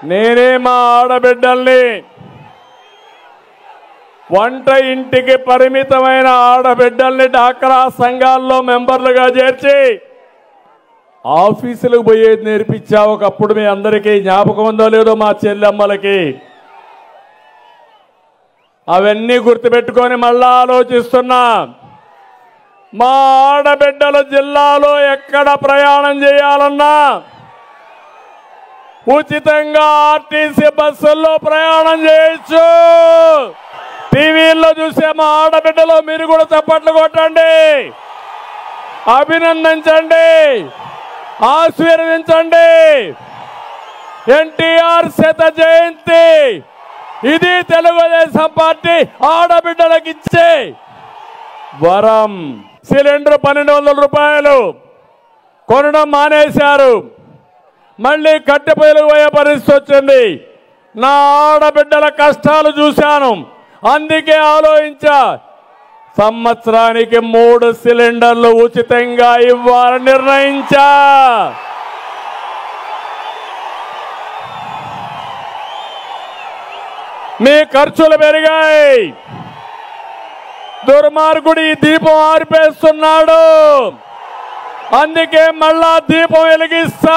నేనే మా ఆడబిడ్డల్ని వంట ఇంటికి పరిమితమైన ఆడబిడ్డల్ని డాక్రా సంఘాల్లో మెంబర్లుగా చేర్చి ఆఫీసులకు పోయేది నేర్పించా ఒకప్పుడు మీ అందరికీ జ్ఞాపకం ఉందో లేదో మా చెల్లెమ్మలకి అవన్నీ గుర్తుపెట్టుకొని మళ్ళా ఆలోచిస్తున్నా మా ఆడబిడ్డలు జిల్లాలో ఎక్కడ ప్రయాణం చేయాలన్నా ఉచితంగా ఆర్టీసీ బస్సుల్లో ప్రయాణం చేయొచ్చు టీవీల్లో చూసే మా ఆడబిడ్డలో మీరు కూడా చప్పట్లు కొట్టండి అభినందించండి ఆశీర్వదించండి ఎన్టీఆర్ శత జయంతి ఇది తెలుగుదేశం పార్టీ ఆడబిడ్డలకు ఇచ్చే వరం సిలిండర్ పన్నెండు వందల రూపాయలు కొనడం మానేశారు మళ్ళీ కట్టెపొయ్యలు పోయే పరిస్థితి వచ్చింది నా ఆడబిడ్డల కష్టాలు చూశాను అందుకే ఆలోచించా సంవత్సరానికి మూడు సిలిండర్లు ఉచితంగా ఇవ్వాలని నిర్ణయించా మీ ఖర్చులు పెరిగాయి దుర్మార్గుడు ఈ దీపం ఆర్పేస్తున్నాడు అందుకే మళ్ళా దీపం వెలిగిస్తా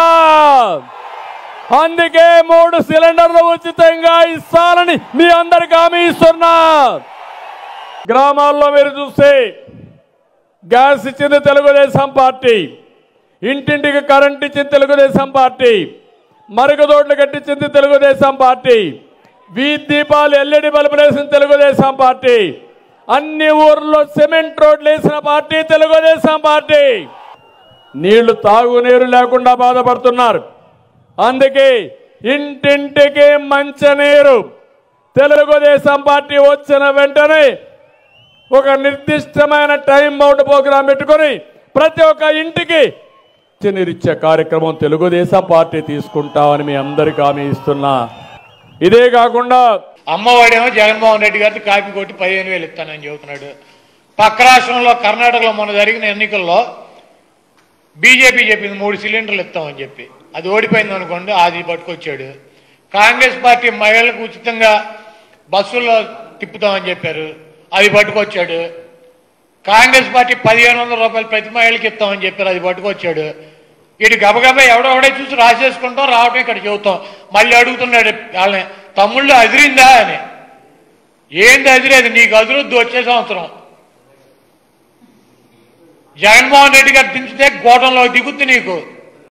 అందుకే మూడు సిలిండర్లు ఉచితంగా ఇస్తానని మీ అందరికి హామీ ఇస్తున్నా గ్రామాల్లో మీరు చూస్తే గ్యాస్ ఇచ్చింది తెలుగుదేశం పార్టీ ఇంటింటికి కరెంట్ ఇచ్చింది తెలుగుదేశం పార్టీ మరుగుదోడ్లు కట్టించింది తెలుగుదేశం పార్టీ వీధి దీపాలు ఎల్ఈడి బల్బులు వేసిన తెలుగుదేశం పార్టీ అన్ని ఊర్లో సిమెంట్ రోడ్లు వేసిన పార్టీ తెలుగుదేశం పార్టీ నీళ్లు తాగునీరు లేకుండా బాధపడుతున్నారు అందుకే ఇంటింటికి మంచినీరు తెలుగుదేశం పార్టీ వచ్చిన వెంటనే ఒక నిర్దిష్టమైన టైం బౌండ్ ప్రోగ్రాం పెట్టుకొని ప్రతి ఒక్క ఇంటికి నీరిచ్చే కార్యక్రమం తెలుగుదేశం పార్టీ తీసుకుంటామని మీ అందరికీ హామీ ఇస్తున్నా ఇదే కాకుండా అమ్మవాడేమో జగన్మోహన్ రెడ్డి గారికి కాపీ కొట్టి పదిహేను వేలు ఇస్తానని చెబుతున్నాడు పక్క రాష్ట్రంలో కర్ణాటకలో మొన్న జరిగిన ఎన్నికల్లో బీజేపీ చెప్పింది మూడు సిలిండర్లు ఇస్తామని చెప్పి అది ఓడిపోయింది అనుకోండి అది పట్టుకొచ్చాడు కాంగ్రెస్ పార్టీ మహిళలకు ఉచితంగా బస్సుల్లో తిప్పుతామని చెప్పారు అది పట్టుకొచ్చాడు కాంగ్రెస్ పార్టీ పదిహేను వందల రూపాయలు ప్రతి మహిళకి ఇస్తామని చెప్పారు అది పట్టుకొచ్చాడు ఇటు గబగబా ఎవడెవడే చూసి రాసేసుకుంటాం రావటం ఇక్కడ చెబుతాం మళ్ళీ అడుగుతున్నాడు వాళ్ళని తమ్ముళ్ళు అదిరిందా అని ఏంది అదిరేది నీకు అదురుద్దు వచ్చే సంవత్సరం జగన్మోహన్ రెడ్డి గారు దించితే గోటంలో దిగుద్ది నీకు